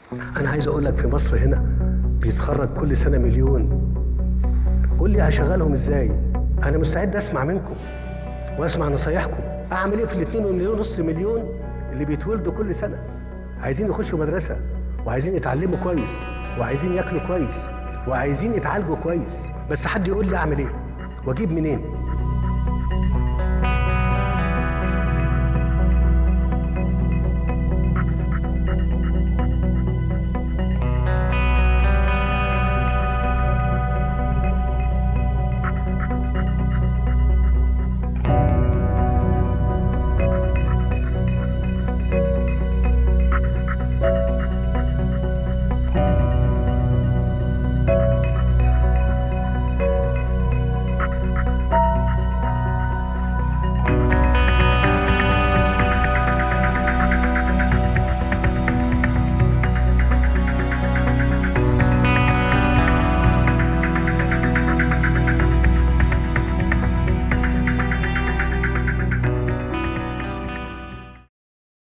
انا عايز اقول لك في مصر هنا بيتخرج كل سنه مليون قول لي هشغلهم ازاي انا مستعد اسمع منكم واسمع نصايحكم اعمل ايه في الاتنين مليون نص مليون اللي بيتولدوا كل سنه عايزين يخشوا مدرسه وعايزين يتعلموا كويس وعايزين ياكلوا كويس وعايزين يتعالجوا كويس بس حد يقول لي اعمل ايه واجيب منين